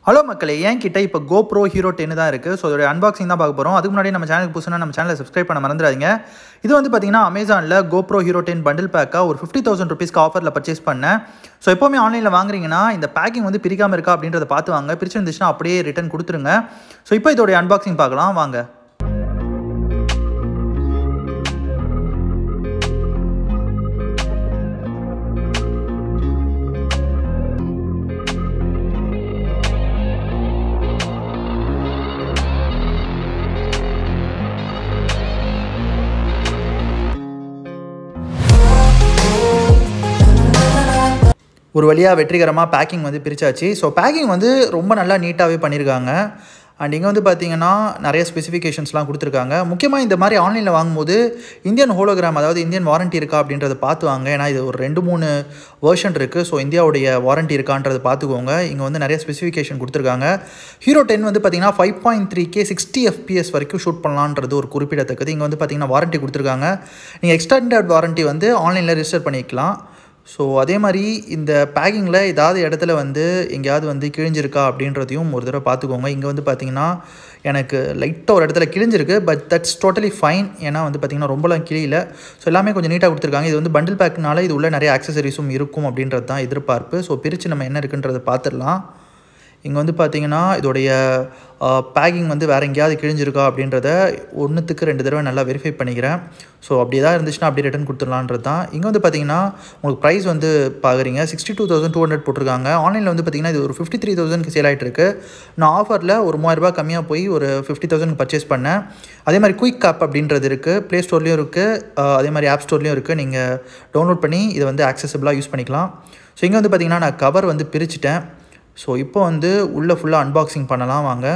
hello மக்களே என் கிட்ட இப்போ கோப்ரோ ஹீரோ டென் தான் இருக்குது ஸோ அதோட அன்பாக்சிங் தான் பார்க்க போகிறோம் அதுக்கு முன்னாடி நம்ம சேனலுக்கு புதுசுனா நம்ம சேனலை சப்ஸ்கிரைப் பண்ண மறந்துடாதீங்க இது வந்து பார்த்தீங்கன்னா அமேசானில் கோப்ரோ ஹீரோ டென் பண்டில் பேக்காக ஒரு ஃபிஃப்டி தௌசண்ட் ருபீஸ்க்கு ஆஃபரில் பர்ச்சேஸ் பண்ணேன் ஸோ எப்போவுமே ஆன்லைனில் வாங்குறீங்கன்னா இந்த பேக்கிங் வந்து பிரிக்காமல் இருக்கா அப்படின்றத பார்த்து வாங்க பிரிச்சிருந்துச்சுன்னா அப்படியே ரிட்டன் கொடுத்துருங்க ஸோ இப்போ இதோடைய அன்பாக்சிங் பார்க்கலாம் வாங்க ஒரு வழியாக வெற்றிகரமாக பேக்கிங் வந்து பிரித்தாச்சு ஸோ பேக்கிங் வந்து ரொம்ப நல்லா நீட்டாகவே பண்ணியிருக்காங்க அண்ட் இங்கே வந்து பார்த்தீங்கன்னா நிறைய ஸ்பெசிஃபிகேஷன்ஸ்லாம் கொடுத்துருக்காங்க முக்கியமாக இந்த மாதிரி ஆன்லைனில் வாங்கும்போது இந்தியன் ஹோலோகிராம் அதாவது இந்தியன் வாரண்ட்டி இருக்கா அப்படின்றத பார்த்து வாங்க ஏன்னா இது ஒரு ரெண்டு மூணு வேர்ஷன் இருக்குது ஸோ இந்தியாவுடைய வாரண்ட்டி இருக்கான்றதை பார்த்துக்கோங்க இங்கே வந்து நிறைய ஸ்பெசிஃபிகேஷன் கொடுத்துருக்காங்க ஹீரோ டென் வந்து பார்த்தீங்கன்னா five point three K sixty FPS வரைக்கும் ஷூட் பண்ணலான்றது ஒரு குறிப்பிடத்தக்கது இங்கே வந்து பார்த்தீங்கன்னா வாரண்ட்டி கொடுத்துருக்காங்க நீங்கள் எக்ஸ்டெண்டட் வாரண்ட்டி வந்து ஆன்லைனில் ரிஜிஸ்டர் பண்ணிக்கலாம் ஸோ அதே மாதிரி இந்த பேக்கிங்கில் ஏதாவது இடத்துல வந்து எங்கேயாவது வந்து கிழிஞ்சிருக்கா அப்படின்றதையும் ஒரு தடவை பார்த்துக்கோங்க இங்கே வந்து பார்த்தீங்கன்னா எனக்கு லைட்டாக ஒரு இடத்துல கிழிஞ்சிருக்கு பட் தட்ஸ் டோட்டலி ஃபைன் ஏன்னா வந்து பார்த்திங்கன்னா ரொம்பலாம் கிளியில ஸோ எல்லாமே கொஞ்சம் நீட்டாக கொடுத்துருக்காங்க இது வந்து பண்டில் பேக்னால இது உள்ள நிறைய ஆக்சசரிஸும் இருக்கும் அப்படின்றது தான் எதிர்பார்ப்பு ஸோ பிரித்து நம்ம என்ன இருக்குன்றதை பார்த்துடலாம் இங்கே வந்து பார்த்தீங்கன்னா இதோடைய பேக்கிங் வந்து வேறு எங்கேயாவது கிழிஞ்சிருக்கா அப்படின்றத ஒன்றுத்துக்கு ரெண்டு தடவை நல்லா வெரிஃபை பண்ணிக்கிறேன் ஸோ அப்படி ஏதாவது இருந்துச்சுன்னா அப்படியே ரிட்டன் கொடுத்துடலான்றது தான் இங்கே வந்து பார்த்தீங்கன்னா உங்களுக்கு ப்ரைஸ் வந்து பார்க்குறீங்க sixty two thousand two hundred போட்டிருக்காங்க ஆன்லைனில் வந்து பார்த்தீங்கன்னா இது ஒரு ஃபிஃப்டி த்ரீ தௌசண்ட்க்கு சேல் ஆகிட்டு இருக்கு நான் ஆஃபரில் ஒரு மூவாயிரரூபா கம்மியாக போய் ஒரு ஃபிஃப்டி தௌசண்ட் பர்ச்சேஸ் பண்ணேன் அதே மாதிரி குயிக் ஆப் அப்படின்றது இருக்குது ப்ளே ஸ்டோர்லேயும் இருக்குது அதே மாதிரி ஆப் ஸ்டோர்லேயும் இருக்குது நீங்கள் டவுன்லோட் பண்ணி இதை வந்து ஆக்சசபிளாக யூஸ் பண்ணிக்கலாம் ஸோ இங்கே வந்து பார்த்தீங்கன்னா நான் கவர் வந்து பிரிச்சுட்டேன் ஸோ இப்போ வந்து உள்ளே ஃபுல்லாக அன்பாக்சிங் பண்ணலாம் வாங்க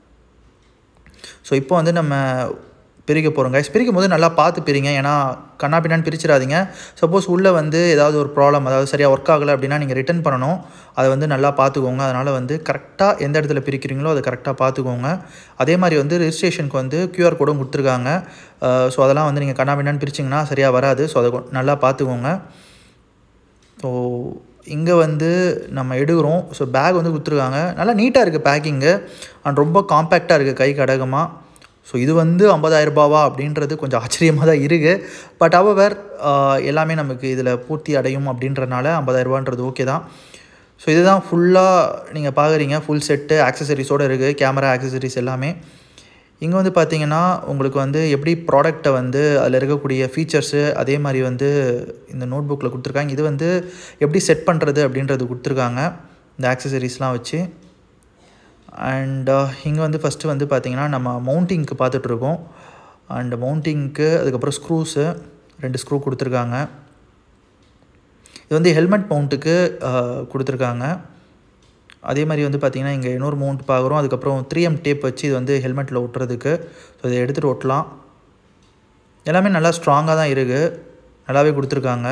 ஸோ இப்போ வந்து நம்ம பிரிக்க போகிறோம் கைஸ் பிரிக்கும் போது நல்லா பார்த்து பிரிங்க ஏன்னா கண்ணா பின்னான்னு பிரிச்சிடாதீங்க சப்போஸ் உள்ளே வந்து ஏதாவது ஒரு ப்ராப்ளம் அதாவது சரியாக ஒர்க் ஆகலை அப்படின்னா நீங்கள் ரிட்டன் பண்ணணும் அதை வந்து நல்லா பார்த்துக்கோங்க அதனால் வந்து கரெக்டாக எந்த இடத்துல பிரிக்கிறீங்களோ அதை கரெக்டாக பார்த்துக்கோங்க அதே மாதிரி வந்து ரிஜிஸ்ட்ரேஷனுக்கு வந்து க்யூஆர் கோடும் கொடுத்துருக்காங்க ஸோ அதெல்லாம் வந்து நீங்கள் கண்ணா பின்னான்னு பிரிச்சிங்கன்னா சரியாக வராது ஸோ அதை நல்லா பார்த்துக்கோங்க ஸோ இங்கே வந்து நம்ம எடுக்கிறோம் ஸோ பேக் வந்து கொடுத்துருக்காங்க நல்லா நீட்டாக இருக்குது பேக்கிங்கு அண்ட் ரொம்ப காம்பேக்டாக இருக்குது கை கடகமாக ஸோ இது வந்து ஐம்பதாயிரரூபாவா அப்படின்றது கொஞ்சம் ஆச்சரியமாக தான் இருக்குது பட் அவர் எல்லாமே நமக்கு இதில் பூர்த்தி அடையும் அப்படின்றனால ஐம்பதாயிரரூபான்றது ஓகே தான் ஸோ இதுதான் ஃபுல்லாக நீங்கள் பார்க்குறீங்க ஃபுல் செட்டு ஆக்சசரிஸோடு இருக்குது கேமரா ஆக்சசரிஸ் எல்லாமே இங்கே வந்து பார்த்தீங்கன்னா உங்களுக்கு வந்து எப்படி ப்ராடக்டை வந்து அதில் இருக்கக்கூடிய ஃபீச்சர்ஸு அதே மாதிரி வந்து இந்த நோட் புக்கில் கொடுத்துருக்காங்க இது வந்து எப்படி செட் பண்ணுறது அப்படின்றது கொடுத்துருக்காங்க இந்த ஆக்சசரிஸ்லாம் வச்சு அண்ட் இங்கே வந்து ஃபஸ்ட்டு வந்து பார்த்திங்கன்னா நம்ம மவுண்டிங்க்கு பார்த்துட்ருக்கோம் அண்ட் மவுண்டிங்க்கு அதுக்கப்புறம் ஸ்க்ரூஸு ரெண்டு ஸ்க்ரூ கொடுத்துருக்காங்க இது வந்து ஹெல்மெட் மவுண்ட்டுக்கு கொடுத்துருக்காங்க அதே மாதிரி வந்து பார்த்திங்கன்னா இங்கே இன்னொரு மவுண்ட் பார்க்குறோம் அதுக்கப்புறம் த்ரீ எம் டேப் வச்சு இது வந்து ஹெல்மெட்டில் ஒட்டுறதுக்கு ஸோ இதை எடுத்துகிட்டு ஒட்டலாம் எல்லாமே நல்லா ஸ்ட்ராங்காக தான் இருக்குது நல்லாவே கொடுத்துருக்காங்க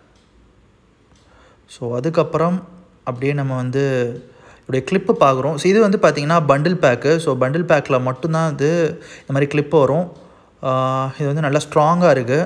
ஸோ அதுக்கப்புறம் அப்படியே நம்ம வந்து இப்படிய கிளிப்பு பார்க்குறோம் ஸோ இது வந்து பார்த்திங்கன்னா பண்டில் பேக்கு ஸோ பண்டில் பேக்கில் மட்டும்தான் இது இந்த மாதிரி கிளிப்பு வரும் இது வந்து நல்லா ஸ்ட்ராங்காக இருக்குது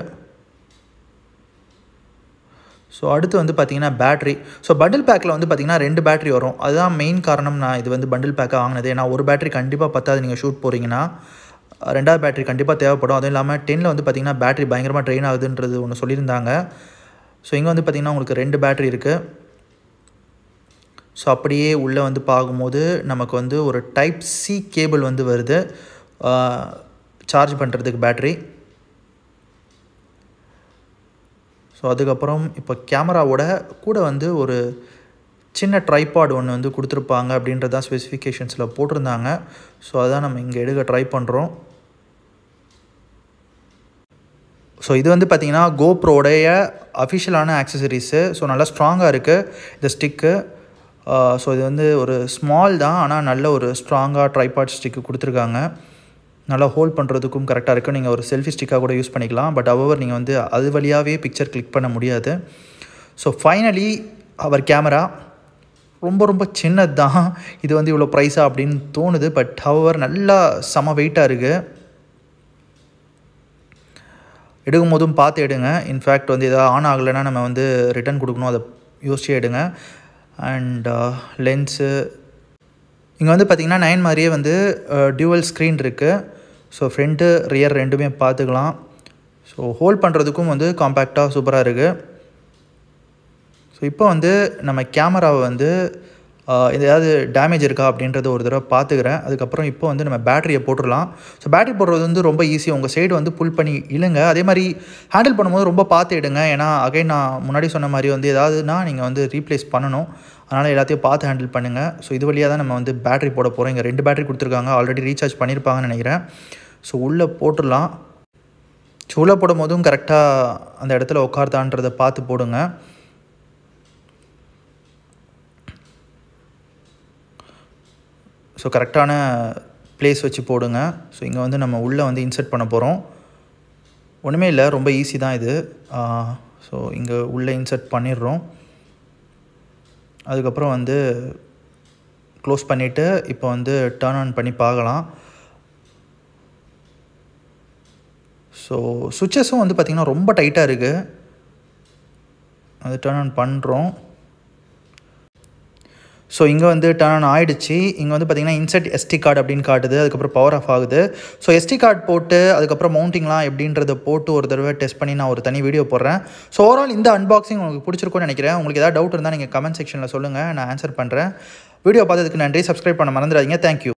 ஸோ அடுத்து வந்து பார்த்திங்கன்னா பேட்ரி ஸோ பண்டில் பேக்கில் வந்து பார்த்திங்கன்னா ரெண்டு பேட்ரி வரும் அதுதான் மெயின் காரணம் நான் இது வந்து பண்டில் பேக்காக வாங்கினது ஏன்னா ஒரு பேட்ரி கண்டிப்பாக பத்தாது நீங்கள் ஷூட் போகிறீங்கன்னா ரெண்டாவது பேட்ரி கண்டிப்பாக தேவைப்படும் அதுவும் இல்லாமல் டென்னில் வந்து பார்த்திங்கன்னா பேட்ரி பயங்கரமாக ட்ரெயின் ஆகுதுன்றது ஒன்று சொல்லியிருந்தாங்க ஸோ இங்கே வந்து பார்த்திங்கன்னா உங்களுக்கு ரெண்டு பேட்ரி இருக்குது ஸோ அப்படியே உள்ளே வந்து பார்க்கும்போது நமக்கு வந்து ஒரு டைப் சி கேபிள் வந்து வருது சார்ஜ் பண்ணுறதுக்கு பேட்ரி ஸோ அதுக்கப்புறம் இப்போ கேமராவோட கூட வந்து ஒரு சின்ன ட்ரைபாட் ஒன்று வந்து கொடுத்துருப்பாங்க அப்படின்றது தான் ஸ்பெசிஃபிகேஷன்ஸில் போட்டிருந்தாங்க ஸோ அதான் நம்ம இங்கே எடுக்க ட்ரை பண்ணுறோம் ஸோ இது வந்து பார்த்திங்கன்னா கோப்ரோடைய அஃபிஷியலான ஆக்சசரிஸு ஸோ நல்லா ஸ்ட்ராங்காக இருக்குது இந்த ஸ்டிக்கு ஸோ இது வந்து ஒரு ஸ்மால் தான் ஆனால் நல்ல ஒரு ஸ்ட்ராங்காக ட்ரைபாட் ஸ்டிக்கு கொடுத்துருக்காங்க நல்லா ஹோல்ட் பண்ணுறதுக்கும் கரெக்டாக இருக்குது நீங்கள் ஒரு செல்ஃபி ஸ்டிக்காக கூட யூஸ் பண்ணிக்கலாம் பட் அவர் நீங்கள் வந்து அது வழியாகவே பிக்சர் கிளிக் பண்ண முடியாது ஸோ ஃபைனலி அவர் கேமரா ரொம்ப ரொம்ப சின்னது தான் இது வந்து இவ்வளோ ப்ரைஸா அப்படின்னு தோணுது பட் ஹவர் நல்லா செம வெயிட்டாக இருக்குது எடுக்கும் போதும் பார்த்து எடுங்க இன்ஃபேக்ட் வந்து எதாவது ஆன் ஆகலைன்னா நம்ம வந்து ரிட்டன் கொடுக்கணும் அதை யோசிச்சு எடுங்க அண்ட் லென்ஸு இங்கே வந்து பார்த்திங்கன்னா நைன் மாதிரியே வந்து டியூவல் ஸ்க்ரீன் இருக்குது ஸோ ஃப்ரண்ட்டு ரியர் ரெண்டுமே பார்த்துக்கலாம் ஸோ ஹோல்ட் பண்ணுறதுக்கும் வந்து காம்பேக்டாக சூப்பராக இருக்குது ஸோ இப்போ வந்து நம்ம கேமராவை வந்து ஆஹ், இது ஏதாவது டேமேஜ் இருக்கா அப்படின்றத ஒரு தடவை பார்த்துக்கிறேன் அதுக்கப்புறம் இப்போ வந்து நம்ம பேட்டரியை போட்டுடலாம் ஸோ பேட்டரி போடுறது வந்து ரொம்ப ஈஸி உங்கள் சைடு வந்து புல் பண்ணி இழுங்க அதே மாதிரி ஹேண்டில் பண்ணும்போது ரொம்ப பார்த்து எடுங்க ஏன்னா அகைன் நான் முன்னாடி சொன்ன மாதிரி வந்து ஏதாவதுனா நீங்கள் வந்து ரீப்ளேஸ் பண்ணணும் அதனால் எல்லாத்தையும் பார்த்து ஹேண்டில் பண்ணுங்கள் ஸோ இது வழியாக தான் நம்ம வந்து பேட்டரி போட போகிறோம் இங்கே ரெண்டு பேட்டரி கொடுத்துருக்காங்க ஆல்ரெடி ரீசார்ஜ் பண்ணியிருப்பாங்கன்னு நினைக்கிறேன் ஸோ உள்ளே போட்டுடலாம் ஸோ உள்ளே போடும் போதும் கரெக்டாக அந்த இடத்துல உட்கார்தான்றதை பார்த்து போடுங்க ஸோ கரெக்டான ப்ளேஸ் வச்சு போடுங்க ஸோ இங்கே வந்து நம்ம உள்ளே வந்து இன்சர்ட் பண்ண போகிறோம் ஒன்றுமே இல்லை ரொம்ப ஈஸி தான் இது ஸோ இங்கே உள்ளே இன்சர்ட் பண்ணிடுறோம் அதுக்கப்புறம் வந்து க்ளோஸ் பண்ணிவிட்டு இப்போ வந்து டர்ன் ஆன் பண்ணி பார்க்கலாம் ஸோ சுவிச்சஸும் வந்து பார்த்திங்கன்னா ரொம்ப டைட்டாக இருக்குது அது டர்ன் ஆன் பண்ணுறோம் ஸோ இங்கே வந்து டர்ன் ஆன் ஆயிடுச்சு இங்கே வந்து பார்த்தீங்கன்னா இன்செர்ட் எஸ்டி கார்டு அப்படின்னு காட்டுது அதுக்கப்புறம் பவர் ஆஃப் ஆகுது ஸோ எஸ்டி கார்டு போட்டு அதுக்கப்புறம் மவுண்டிங்லாம் எப்படின்றத போட்டு ஒரு தடவை டெஸ்ட் பண்ணி நான் ஒரு தனி வீடியோ போடுறேன் ஸோ ஓவரால் இந்த அன்பாக்சிங் உங்களுக்கு பிடிச்சிருக்கும்னு நினைக்கிறேன் உங்களுக்கு ஏதாவது டவுட் இருந்தால் நீங்கள் கமெண்ட் செக்ஷனில் சொல்லுங்கள் நான் ஆன்சர் பண்ணுறேன் வீடியோ பார்த்ததுக்கு நன்றி சப்ஸ்கிரைப் பண்ண மறந்துடாதீங்க தேங்க்யூ